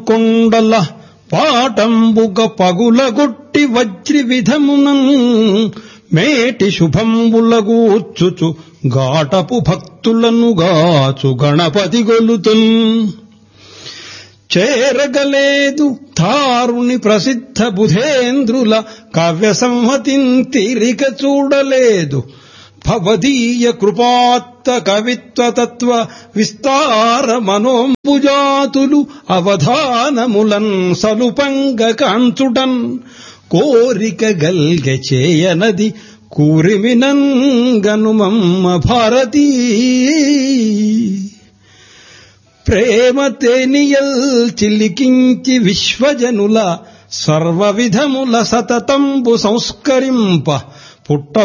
కొండల పాటంబుగ పగులగొట్టి వజ్రి విధమునం మేటి శుభంబులగూర్చుచు గాటపు భక్తులను గాచు గణపతి గొలుతున్ చేరగలేదు తారుని ప్రసిద్ధ బుధేంద్రుల కావ్య సంహతిన్ తీరిక చూడలేదు భవదీయ కృపాత్త కవిత్వ తత్వ విస్తార మనోంబుజాతులు అవధానములన్ సలుపంగ కాంచుటన్ కోరిక గల్గె చేయనది కూరిమినంగనుమమ్మ భారతీ ప్రేమ తేనియల్ చిలికించి విశ్వజనుల సర్వ విధముల సతతంబు సంస్కరింప పుట్ట